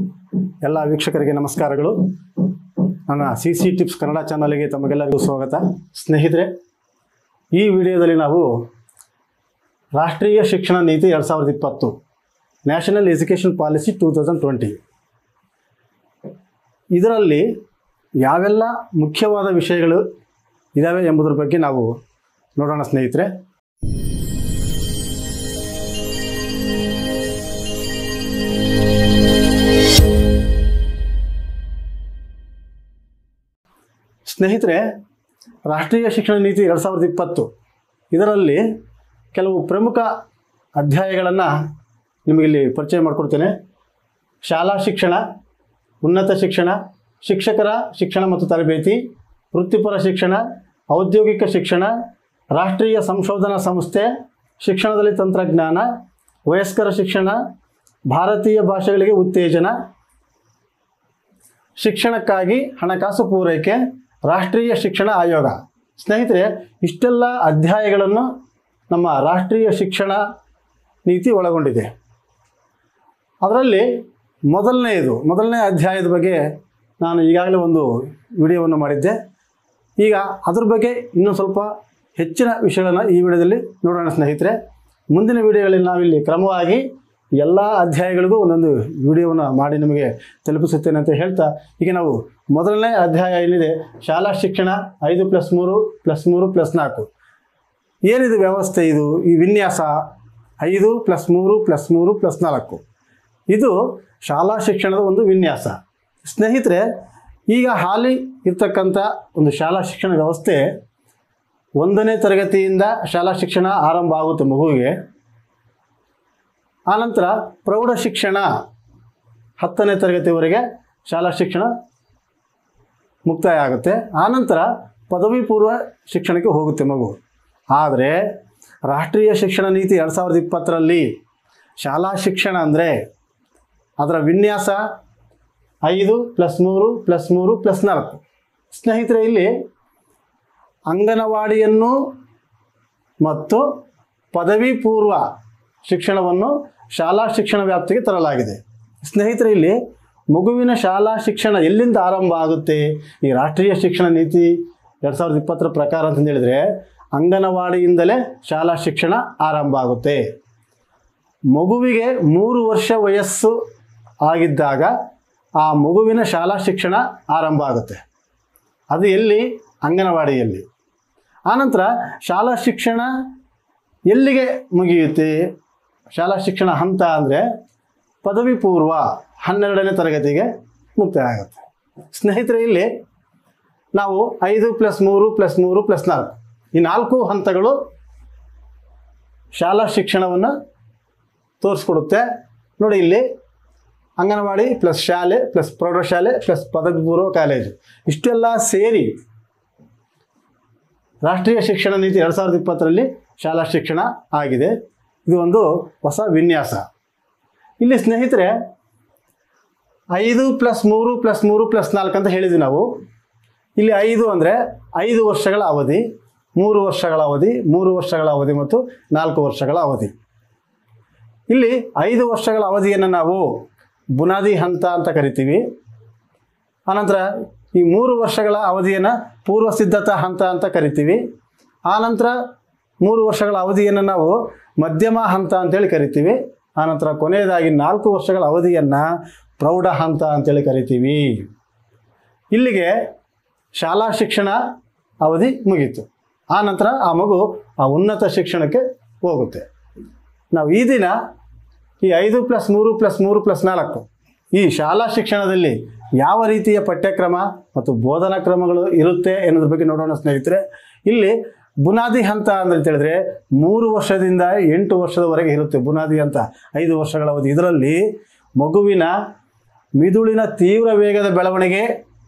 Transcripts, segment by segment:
ಎಲ್ಲ ವೀಕ್ಷಕರಿಗೆ ನಮಸ್ಕಾರಗಳು ನನ್ನ ಸಿ ಸಿ ಟಿಪ್ಸ್ ಕನ್ನಡ ಚಾನಲ್ಗೆ ತಮಗೆಲ್ಲರಿಗೂ ಸ್ವಾಗತ ಸ್ನೇಹಿತರೆ ಈ ವಿಡಿಯೋದಲ್ಲಿ ನಾವು ರಾಷ್ಟ್ರೀಯ ಶಿಕ್ಷಣ ನೀತಿ ಎರಡು ಸಾವಿರದ ಇಪ್ಪತ್ತು national education policy two thousand twenty ಇದರಲ್ಲಿ ಯಾವೆಲ್ಲ ಮುಖ್ಯವಾದ ವಿಷಯಗಳು ಇದ್ದಾವೆ ಎಂಬುದರ ಬಗ್ಗೆ ನಾವು ನೋಡೋಣ ಸ್ನೇಹಿತರೆ ಸ್ನೇಹಿತರೆ ರಾಷ್ಟ್ರೀಯ ಶಿಕ್ಷಣ ನೀತಿ ಎರಡು ಸಾವಿರದ ಇಪ್ಪತ್ತು ಇದರಲ್ಲಿ ಕೆಲವು ಪ್ರಮುಖ ಅಧ್ಯಾಯಗಳನ್ನು ನಿಮಗಿಲ್ಲಿ ಪರಿಚಯ ಮಾಡಿಕೊಡ್ತೇನೆ ಶಾಲಾ ಶಿಕ್ಷಣ ಉನ್ನತ ಶಿಕ್ಷಣ ಶಿಕ್ಷಕರ ಶಿಕ್ಷಣ ಮತ್ತು ತರಬೇತಿ ವೃತ್ತಿಪರ ಶಿಕ್ಷಣ ಔದ್ಯೋಗಿಕ ಶಿಕ್ಷಣ ರಾಷ್ಟ್ರೀಯ ಸಂಶೋಧನಾ ಸಂಸ್ಥೆ ಶಿಕ್ಷಣದಲ್ಲಿ ತಂತ್ರಜ್ಞಾನ ವಯಸ್ಕರ ಶಿಕ್ಷಣ ಭಾರತೀಯ ಭಾಷೆಗಳಿಗೆ ಉತ್ತೇಜನ ಶಿಕ್ಷಣಕ್ಕಾಗಿ ಹಣಕಾಸು ಪೂರೈಕೆ ರಾಷ್ಟ್ರೀಯ ಶಿಕ್ಷಣ ಆಯೋಗ ಸ್ನೇಹಿತರೆ ಇಷ್ಟೆಲ್ಲ ಅಧ್ಯಾಯಗಳನ್ನು ನಮ್ಮ ರಾಷ್ಟ್ರೀಯ ಶಿಕ್ಷಣ ನೀತಿ ಒಳಗೊಂಡಿದೆ ಅದರಲ್ಲಿ ಮೊದಲನೆಯದು ಮೊದಲನೇ ಅಧ್ಯಾಯದ ಬಗ್ಗೆ ನಾನು ಈಗಾಗಲೇ ಒಂದು ವಿಡಿಯೋವನ್ನು ಮಾಡಿದ್ದೆ ಈಗ ಅದ್ರ ಬಗ್ಗೆ ಇನ್ನೂ ಸ್ವಲ್ಪ ಹೆಚ್ಚಿನ ವಿಷಯಗಳನ್ನು ಈ ವಿಡಿಯೋದಲ್ಲಿ ನೋಡೋಣ ಸ್ನೇಹಿತರೆ ಮುಂದಿನ ವಿಡಿಯೋಗಳಲ್ಲಿ ನಾವಿಲ್ಲಿ ಕ್ರಮವಾಗಿ ಎಲ್ಲ ಅಧ್ಯಾಯಗಳಿಗೂ ಒಂದೊಂದು ವಿಡಿಯೋವನ್ನು ಮಾಡಿ ನಿಮಗೆ ತಲುಪಿಸುತ್ತೇನೆ ಅಂತ ಹೇಳ್ತಾ ಈಗ ನಾವು ಮೊದಲನೇ ಅಧ್ಯಾಯ ಏನಿದೆ ಶಾಲಾ ಶಿಕ್ಷಣ ಐದು ಪ್ಲಸ್ ಮೂರು ಪ್ಲಸ್ ಮೂರು ಪ್ಲಸ್ ನಾಲ್ಕು ಏನಿದು ವ್ಯವಸ್ಥೆ ಇದು ಈ ವಿನ್ಯಾಸ ಐದು ಪ್ಲಸ್ ಮೂರು ಪ್ಲಸ್ ಮೂರು ಪ್ಲಸ್ ನಾಲ್ಕು ಇದು ಶಾಲಾ ಶಿಕ್ಷಣದ ಒಂದು ವಿನ್ಯಾಸ ಸ್ನೇಹಿತರೆ ಈಗ ಹಾಲಿ ಇರ್ತಕ್ಕಂಥ ಒಂದು ಶಾಲಾ ಶಿಕ್ಷಣ ವ್ಯವಸ್ಥೆ ಒಂದನೇ ತರಗತಿಯಿಂದ ಶಾಲಾ ಶಿಕ್ಷಣ ಆರಂಭ ಆಗುತ್ತೆ ಮಗುವಿಗೆ ಆನಂತರ ಪ್ರೌಢ ಶಿಕ್ಷಣ ಹತ್ತನೇ ತರಗತಿವರೆಗೆ ಶಾಲಾ ಶಿಕ್ಷಣ ಮುಕ್ತಾಯ ಆಗುತ್ತೆ ಆನಂತರ ಪದವಿ ಪೂರ್ವ ಶಿಕ್ಷಣಕ್ಕೆ ಹೋಗುತ್ತೆ ಮಗು ಆದರೆ ರಾಷ್ಟ್ರೀಯ ಶಿಕ್ಷಣ ನೀತಿ ಎರಡು ಸಾವಿರದ ಇಪ್ಪತ್ತರಲ್ಲಿ ಶಾಲಾ ಶಿಕ್ಷಣ ಅಂದರೆ ಅದರ ವಿನ್ಯಾಸ ಐದು ಪ್ಲಸ್ ಮೂರು ಪ್ಲಸ್ ಮೂರು ಪ್ಲಸ್ ನಾಲ್ಕು ಸ್ನೇಹಿತರೆ ಇಲ್ಲಿ ಅಂಗನವಾಡಿಯನ್ನು ಮತ್ತು ಪದವಿ ಪೂರ್ವ ಶಿಕ್ಷಣವನ್ನು ಶಾಲಾ ಶಿಕ್ಷಣ ವ್ಯಾಪ್ತಿಗೆ ತರಲಾಗಿದೆ ಸ್ನೇಹಿತರೆ ಇಲ್ಲಿ ಮಗುವಿನ ಶಾಲಾ ಶಿಕ್ಷಣ ಎಲ್ಲಿಂದ ಆರಂಭ ಆಗುತ್ತೆ ಈ ರಾಷ್ಟ್ರೀಯ ಶಿಕ್ಷಣ ನೀತಿ ಎರಡು ಸಾವಿರದ ಇಪ್ಪತ್ತರ ಪ್ರಕಾರ ಅಂತ ಹೇಳಿದರೆ ಅಂಗನವಾಡಿಯಿಂದಲೇ ಶಾಲಾ ಶಿಕ್ಷಣ ಆರಂಭ ಆಗುತ್ತೆ ಮಗುವಿಗೆ ಮೂರು ವರ್ಷ ವಯಸ್ಸು ಆಗಿದ್ದಾಗ ಆ ಮಗುವಿನ ಶಾಲಾ ಶಿಕ್ಷಣ ಆರಂಭ ಆಗುತ್ತೆ ಅದು ಎಲ್ಲಿ ಅಂಗನವಾಡಿಯಲ್ಲಿ ಆನಂತರ ಶಾಲಾ ಶಿಕ್ಷಣ ಎಲ್ಲಿಗೆ ಮುಗಿಯುತ್ತೆ ಶಾಲಾ ಶಿಕ್ಷಣ ಹಂತ ಅಂದರೆ ಪದವಿ ಪೂರ್ವ ಹನ್ನೆರಡನೇ ತರಗತಿಗೆ ಮುಕ್ತಾಯ ಆಗುತ್ತೆ ಸ್ನೇಹಿತರೆ ಇಲ್ಲಿ ನಾವು ಐದು ಪ್ಲಸ್ ಮೂರು ಪ್ಲಸ್ ಮೂರು ಪ್ಲಸ್ ನಾಲ್ಕು ಈ ನಾಲ್ಕು ಹಂತಗಳು ಶಾಲಾ ಶಿಕ್ಷಣವನ್ನು ತೋರಿಸ್ಕೊಡುತ್ತೆ ನೋಡಿ ಇಲ್ಲಿ ಅಂಗನವಾಡಿ ಪ್ಲಸ್ ಶಾಲೆ ಪ್ಲಸ್ ಪ್ರೌಢಶಾಲೆ ಪ್ಲಸ್ ಪದವಿ ಪೂರ್ವ ಕಾಲೇಜು ಇಷ್ಟೆಲ್ಲ ಸೇರಿ ರಾಷ್ಟ್ರೀಯ ಶಿಕ್ಷಣ ನೀತಿ ಎರಡು ಸಾವಿರದ ಇಪ್ಪತ್ತರಲ್ಲಿ ಶಾಲಾ ಶಿಕ್ಷಣ ಆಗಿದೆ ಇದು ಒಂದು ಹೊಸ ವಿನ್ಯಾಸ ಇಲ್ಲಿ ಸ್ನೇಹಿತರೆ ಐದು ಪ್ಲಸ್ ಮೂರು ಪ್ಲಸ್ ಮೂರು ಪ್ಲಸ್ ನಾಲ್ಕು ಅಂತ ಹೇಳಿದ್ವಿ ನಾವು ಇಲ್ಲಿ ಐದು ಅಂದರೆ ಐದು ವರ್ಷಗಳ ಅವಧಿ ಮೂರು ವರ್ಷಗಳ ಅವಧಿ ಮೂರು ವರ್ಷಗಳ ಅವಧಿ ಮತ್ತು ನಾಲ್ಕು ವರ್ಷಗಳ ಅವಧಿ ಇಲ್ಲಿ ಐದು ವರ್ಷಗಳ ಅವಧಿಯನ್ನು ನಾವು ಬುನಾದಿ ಹಂತ ಅಂತ ಕರಿತೀವಿ ಆನಂತರ ಈ ಮೂರು ವರ್ಷಗಳ ಅವಧಿಯನ್ನು ಪೂರ್ವ ಸಿದ್ಧತಾ ಹಂತ ಅಂತ ಕರಿತೀವಿ ಆನಂತರ ಮೂರು ವರ್ಷಗಳ ಅವಧಿಯನ್ನು ನಾವು ಮಧ್ಯಮ ಹಂತ ಅಂತೇಳಿ ಕರಿತೀವಿ ಆನಂತರ ಕೊನೆಯದಾಗಿ ನಾಲ್ಕು ವರ್ಷಗಳ ಅವಧಿಯನ್ನು ಪ್ರೌಢ ಹಂತ ಅಂತೇಳಿ ಕರಿತೀವಿ ಇಲ್ಲಿಗೆ ಶಾಲಾ ಶಿಕ್ಷಣ ಅವಧಿ ಮುಗೀತು ಆನಂತರ ಆ ಮಗು ಆ ಉನ್ನತ ಶಿಕ್ಷಣಕ್ಕೆ ಹೋಗುತ್ತೆ ನಾವು ಈ ದಿನ ಈ ಐದು ಪ್ಲಸ್ ಮೂರು ಪ್ಲಸ್ ಮೂರು ಪ್ಲಸ್ ನಾಲ್ಕು ಈ ಶಾಲಾ ಶಿಕ್ಷಣದಲ್ಲಿ ಯಾವ ರೀತಿಯ ಪಠ್ಯಕ್ರಮ ಮತ್ತು ಬೋಧನಾ ಕ್ರಮಗಳು ಇರುತ್ತೆ ಎನ್ನುದ್ರ ಬಗ್ಗೆ ನೋಡೋಣ ಸ್ನೇಹಿತರೆ ಇಲ್ಲಿ ಬುನಾದಿ ಹಂತ ಅಂದ್ರೆ ಅಂತ ಹೇಳಿದ್ರೆ ಮೂರು ವರ್ಷದಿಂದ ಎಂಟು ವರ್ಷದವರೆಗೆ ಇರುತ್ತೆ ಬುನಾದಿ ಹಂತ ಐದು ವರ್ಷಗಳ ಅವಧಿ ಇದರಲ್ಲಿ ಮಗುವಿನ ಮಿದುಳಿನ ತೀವ್ರ ವೇಗದ ಬೆಳವಣಿಗೆ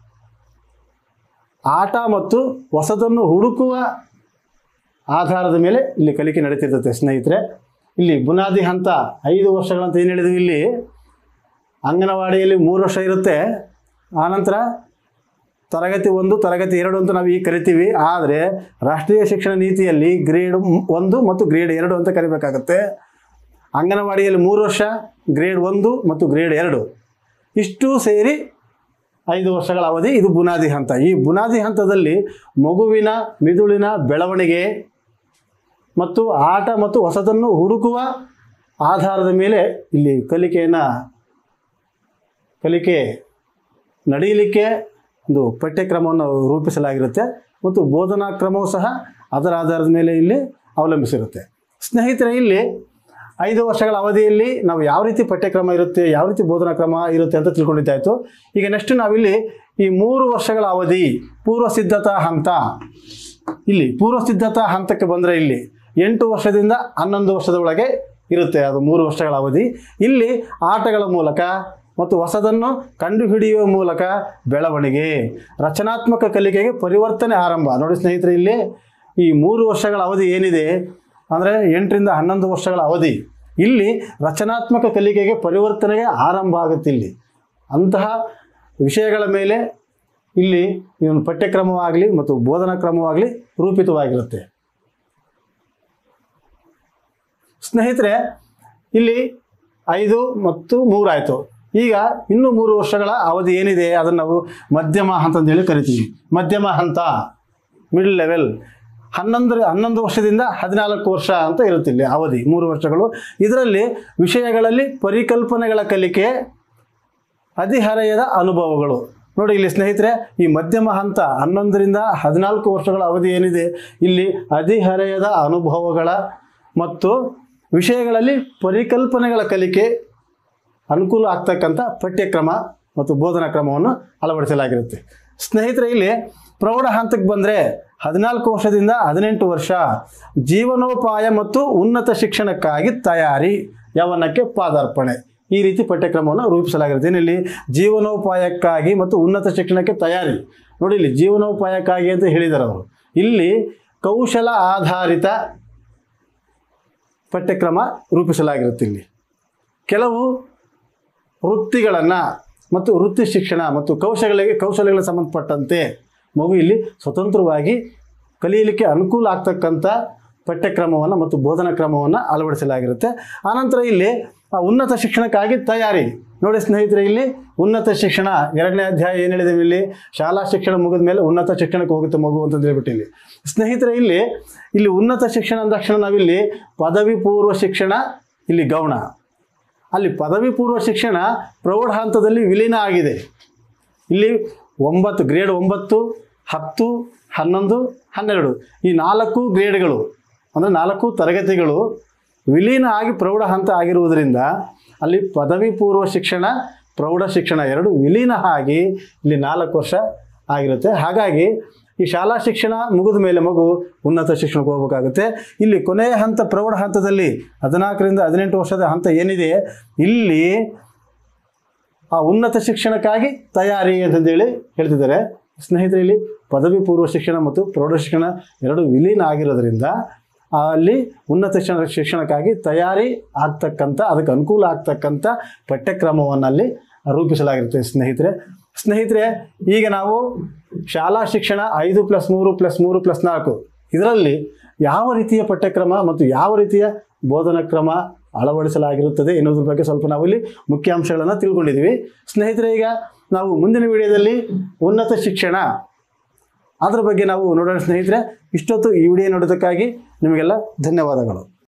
ಆಟ ಮತ್ತು ಹೊಸದನ್ನು ಹುಡುಕುವ ಆಧಾರದ ಮೇಲೆ ಇಲ್ಲಿ ಕಲಿಕೆ ನಡೀತಿರ್ತದೆ ಸ್ನೇಹಿತರೆ ಇಲ್ಲಿ ಬುನಾದಿ ಹಂತ ಐದು ವರ್ಷಗಳಂತ ಏನು ಹೇಳಿದ್ವಿ ಇಲ್ಲಿ ಅಂಗನವಾಡಿಯಲ್ಲಿ ಮೂರು ವರ್ಷ ಇರುತ್ತೆ ಆನಂತರ ತರಗತಿ ಒಂದು ತರಗತಿ ಎರಡು ಅಂತ ನಾವು ಈಗ ಕರಿತೀವಿ ಆದರೆ ರಾಷ್ಟ್ರೀಯ ಶಿಕ್ಷಣ ನೀತಿಯಲ್ಲಿ ಗ್ರೇಡ್ ಒಂದು ಮತ್ತು ಗ್ರೇಡ್ ಎರಡು ಅಂತ ಕರಿಬೇಕಾಗತ್ತೆ ಅಂಗನವಾಡಿಯಲ್ಲಿ ಮೂರು ವರ್ಷ ಗ್ರೇಡ್ ಒಂದು ಮತ್ತು ಗ್ರೇಡ್ ಎರಡು ಇಷ್ಟು ಸೇರಿ ಐದು ವರ್ಷಗಳ ಅವಧಿ ಇದು ಬುನಾದಿ ಹಂತ ಈ ಬುನಾದಿ ಹಂತದಲ್ಲಿ ಮಗುವಿನ ಮಿದುಳಿನ ಬೆಳವಣಿಗೆ ಮತ್ತು ಆಟ ಮತ್ತು ಹೊಸದನ್ನು ಹುಡುಕುವ ಆಧಾರದ ಮೇಲೆ ಇಲ್ಲಿ ಕಲಿಕೆಯನ್ನು ಕಲಿಕೆ ನಡೆಯಲಿಕ್ಕೆ ಒಂದು ಪಠ್ಯಕ್ರಮವನ್ನು ರೂಪಿಸಲಾಗಿರುತ್ತೆ ಮತ್ತು ಬೋಧನಾ ಕ್ರಮವೂ ಸಹ ಅದರ ಆಧಾರದ ಮೇಲೆ ಇಲ್ಲಿ ಅವಲಂಬಿಸಿರುತ್ತೆ ಸ್ನೇಹಿತರೆ ಇಲ್ಲಿ ಐದು ವರ್ಷಗಳ ಅವಧಿಯಲ್ಲಿ ನಾವು ಯಾವ ರೀತಿ ಪಠ್ಯಕ್ರಮ ಇರುತ್ತೆ ಯಾವ ರೀತಿ ಬೋಧನಾ ಕ್ರಮ ಇರುತ್ತೆ ಅಂತ ತಿಳ್ಕೊಂಡಿದ್ದಾಯಿತು ಈಗ ನೆಕ್ಸ್ಟ್ ನಾವಿಲ್ಲಿ ಈ ಮೂರು ವರ್ಷಗಳ ಅವಧಿ ಪೂರ್ವ ಸಿದ್ಧತಾ ಹಂತ ಇಲ್ಲಿ ಪೂರ್ವ ಸಿದ್ಧತಾ ಹಂತಕ್ಕೆ ಬಂದರೆ ಇಲ್ಲಿ ಎಂಟು ವರ್ಷದಿಂದ ಹನ್ನೊಂದು ವರ್ಷದ ಒಳಗೆ ಇರುತ್ತೆ ಅದು ಮೂರು ವರ್ಷಗಳ ಅವಧಿ ಇಲ್ಲಿ ಆಟಗಳ ಮೂಲಕ ಮತ್ತು ಹೊಸದನ್ನು ಕಂಡುಹಿಡಿಯುವ ಮೂಲಕ ಬೆಳವಣಿಗೆ ರಚನಾತ್ಮಕ ಕಲಿಕೆಗೆ ಪರಿವರ್ತನೆ ಆರಂಭ ನೋಡಿ ಸ್ನೇಹಿತರೆ ಇಲ್ಲಿ ಈ ಮೂರು ವರ್ಷಗಳ ಅವಧಿ ಏನಿದೆ ಅಂದರೆ ಎಂಟರಿಂದ ಹನ್ನೊಂದು ವರ್ಷಗಳ ಅವಧಿ ಇಲ್ಲಿ ರಚನಾತ್ಮಕ ಕಲಿಕೆಗೆ ಪರಿವರ್ತನೆಗೆ ಆರಂಭ ಆಗುತ್ತೆ ಇಲ್ಲಿ ಅಂತಹ ವಿಷಯಗಳ ಮೇಲೆ ಇಲ್ಲಿ ಈ ಒಂದು ಪಠ್ಯಕ್ರಮವಾಗಲಿ ಮತ್ತು ಬೋಧನಾ ಕ್ರಮವಾಗಲಿ ರೂಪಿತವಾಗಿರುತ್ತೆ ಸ್ನೇಹಿತರೆ ಇಲ್ಲಿ ಐದು ಮತ್ತು ಮೂರು ಆಯಿತು ಈಗ ಇನ್ನೂ ಮೂರು ವರ್ಷಗಳ ಅವಧಿ ಏನಿದೆ ಅದನ್ನು ನಾವು ಮಧ್ಯಮ ಹಂತ ಅಂತೇಳಿ ಕರಿತೀವಿ ಮಧ್ಯಮ ಹಂತ ಮಿಡ್ಲ್ ಲೆವೆಲ್ ಹನ್ನೊಂದು ಹನ್ನೊಂದು ವರ್ಷದಿಂದ ಹದಿನಾಲ್ಕು ವರ್ಷ ಅಂತ ಇರುತ್ತೆ ಇಲ್ಲಿ ಅವಧಿ ಮೂರು ವರ್ಷಗಳು ಇದರಲ್ಲಿ ವಿಷಯಗಳಲ್ಲಿ ಪರಿಕಲ್ಪನೆಗಳ ಕಲಿಕೆ ಹದಿಹರೆಯದ ಅನುಭವಗಳು ನೋಡಿ ಇಲ್ಲಿ ಸ್ನೇಹಿತರೆ ಈ ಮಧ್ಯಮ ಹಂತ ಹನ್ನೊಂದರಿಂದ ಹದಿನಾಲ್ಕು ವರ್ಷಗಳ ಅವಧಿ ಏನಿದೆ ಇಲ್ಲಿ ಹದಿಹರೆಯದ ಅನುಭವಗಳ ಮತ್ತು ವಿಷಯಗಳಲ್ಲಿ ಪರಿಕಲ್ಪನೆಗಳ ಕಲಿಕೆ ಅನುಕೂಲ ಆಗ್ತಕ್ಕಂಥ ಪಠ್ಯಕ್ರಮ ಮತ್ತು ಬೋಧನಾ ಕ್ರಮವನ್ನು ಅಳವಡಿಸಲಾಗಿರುತ್ತೆ ಸ್ನೇಹಿತರೆ ಇಲ್ಲಿ ಪ್ರೌಢ ಹಂತಕ್ಕೆ ಬಂದರೆ ಹದಿನಾಲ್ಕು ವರ್ಷದಿಂದ ಹದಿನೆಂಟು ವರ್ಷ ಜೀವನೋಪಾಯ ಮತ್ತು ಉನ್ನತ ಶಿಕ್ಷಣಕ್ಕಾಗಿ ತಯಾರಿ ಯವನಕ್ಕೆ ಪಾದಾರ್ಪಣೆ ಈ ರೀತಿ ಪಠ್ಯಕ್ರಮವನ್ನು ರೂಪಿಸಲಾಗಿರುತ್ತೆ ಏನಿಲ್ಲಿ ಜೀವನೋಪಾಯಕ್ಕಾಗಿ ಮತ್ತು ಉನ್ನತ ಶಿಕ್ಷಣಕ್ಕೆ ತಯಾರಿ ನೋಡಿ ಇಲ್ಲಿ ಜೀವನೋಪಾಯಕ್ಕಾಗಿ ಅಂತ ಹೇಳಿದ್ದಾರೆ ಅವರು ಇಲ್ಲಿ ಕೌಶಲ ಆಧಾರಿತ ಪಠ್ಯಕ್ರಮ ರೂಪಿಸಲಾಗಿರುತ್ತೆ ಇಲ್ಲಿ ಕೆಲವು ವೃತ್ತಿಗಳನ್ನು ಮತ್ತು ವೃತ್ತಿ ಶಿಕ್ಷಣ ಮತ್ತು ಕೌಶಲ್ಯಗಳಿಗೆ ಕೌಶಲ್ಯಗಳಿಗೆ ಸಂಬಂಧಪಟ್ಟಂತೆ ಮಗು ಇಲ್ಲಿ ಸ್ವತಂತ್ರವಾಗಿ ಕಲಿಯಲಿಕ್ಕೆ ಅನುಕೂಲ ಆಗ್ತಕ್ಕಂಥ ಪಠ್ಯಕ್ರಮವನ್ನು ಮತ್ತು ಬೋಧನಾ ಕ್ರಮವನ್ನು ಅಳವಡಿಸಲಾಗಿರುತ್ತೆ ಆನಂತರ ಇಲ್ಲಿ ಆ ಉನ್ನತ ಶಿಕ್ಷಣಕ್ಕಾಗಿ ತಯಾರಿ ನೋಡಿ ಸ್ನೇಹಿತರೆ ಇಲ್ಲಿ ಉನ್ನತ ಶಿಕ್ಷಣ ಎರಡನೇ ಅಧ್ಯಾಯ ಏನು ಹೇಳಿದೆ ಇಲ್ಲಿ ಶಾಲಾ ಶಿಕ್ಷಣ ಮುಗಿದ ಮೇಲೆ ಉನ್ನತ ಶಿಕ್ಷಣಕ್ಕೆ ಹೋಗುತ್ತೆ ಮಗು ಅಂತ ಹೇಳ್ಬಿಟ್ಟು ಇಲ್ಲಿ ಸ್ನೇಹಿತರೆ ಇಲ್ಲಿ ಇಲ್ಲಿ ಉನ್ನತ ಶಿಕ್ಷಣ ಅಂದ ತಕ್ಷಣ ನಾವಿಲ್ಲಿ ಪದವಿ ಪೂರ್ವ ಶಿಕ್ಷಣ ಇಲ್ಲಿ ಗೌಣ ಅಲ್ಲಿ ಪದವಿ ಪೂರ್ವ ಶಿಕ್ಷಣ ಪ್ರೌಢ ಹಂತದಲ್ಲಿ ವಿಲೀನ ಆಗಿದೆ ಇಲ್ಲಿ ಒಂಬತ್ತು ಗ್ರೇಡ್ ಒಂಬತ್ತು ಹತ್ತು ಹನ್ನೊಂದು ಹನ್ನೆರಡು ಈ ನಾಲ್ಕು ಗ್ರೇಡ್ಗಳು ಅಂದರೆ ನಾಲ್ಕು ತರಗತಿಗಳು ವಿಲೀನ ಆಗಿ ಪ್ರೌಢ ಹಂತ ಆಗಿರುವುದರಿಂದ ಅಲ್ಲಿ ಪದವಿ ಪೂರ್ವ ಶಿಕ್ಷಣ ಪ್ರೌಢ ಶಿಕ್ಷಣ ಎರಡು ವಿಲೀನ ಆಗಿ ಇಲ್ಲಿ ನಾಲ್ಕು ವರ್ಷ ಆಗಿರುತ್ತೆ ಹಾಗಾಗಿ ಈ ಶಾಲಾ ಶಿಕ್ಷಣ ಮುಗಿದ ಮೇಲೆ ಮಗು ಉನ್ನತ ಶಿಕ್ಷಣಕ್ಕೆ ಹೋಗಬೇಕಾಗುತ್ತೆ ಇಲ್ಲಿ ಕೊನೆಯ ಹಂತ ಪ್ರೌಢ ಹಂತದಲ್ಲಿ ಹದಿನಾಲ್ಕರಿಂದ ಹದಿನೆಂಟು ವರ್ಷದ ಹಂತ ಏನಿದೆ ಇಲ್ಲಿ ಆ ಉನ್ನತ ಶಿಕ್ಷಣಕ್ಕಾಗಿ ತಯಾರಿ ಅಂತಂದೇಳಿ ಹೇಳ್ತಿದ್ದಾರೆ ಸ್ನೇಹಿತರೆ ಇಲ್ಲಿ ಪದವಿ ಪೂರ್ವ ಶಿಕ್ಷಣ ಮತ್ತು ಪ್ರೌಢ ಶಿಕ್ಷಣ ಎರಡು ವಿಲೀನ ಆಗಿರೋದ್ರಿಂದ ಅಲ್ಲಿ ಉನ್ನತ ಶಿಕ್ಷಣ ಶಿಕ್ಷಣಕ್ಕಾಗಿ ತಯಾರಿ ಆಗ್ತಕ್ಕಂಥ ಅದಕ್ಕೆ ಅನುಕೂಲ ಆಗ್ತಕ್ಕಂಥ ಪಠ್ಯಕ್ರಮವನ್ನು ಅಲ್ಲಿ ರೂಪಿಸಲಾಗಿರುತ್ತೆ ಸ್ನೇಹಿತರೆ ಸ್ನೇಹಿತರೆ ಈಗ ನಾವು ಶಾಲಾ ಶಿಕ್ಷಣ ಐದು ಪ್ಲಸ್ ಮೂರು ಪ್ಲಸ್ ಮೂರು ಪ್ಲಸ್ ನಾಲ್ಕು ಇದರಲ್ಲಿ ಯಾವ ರೀತಿಯ ಪಠ್ಯಕ್ರಮ ಮತ್ತು ಯಾವ ರೀತಿಯ ಬೋಧನಾ ಕ್ರಮ ಅಳವಡಿಸಲಾಗಿರುತ್ತದೆ ಎನ್ನುವುದ್ರ ಬಗ್ಗೆ ಸ್ವಲ್ಪ ನಾವು ಇಲ್ಲಿ ಮುಖ್ಯಾಂಶಗಳನ್ನು ತಿಳ್ಕೊಂಡಿದ್ದೀವಿ ಸ್ನೇಹಿತರೆ ಈಗ ನಾವು ಮುಂದಿನ ವಿಡಿಯೋದಲ್ಲಿ ಉನ್ನತ ಶಿಕ್ಷಣ ಅದರ ಬಗ್ಗೆ ನಾವು ನೋಡೋಣ ಸ್ನೇಹಿತರೆ ಇಷ್ಟೊತ್ತು ಈ ವಿಡಿಯೋ ನೋಡೋದಕ್ಕಾಗಿ ನಿಮಗೆಲ್ಲ ಧನ್ಯವಾದಗಳು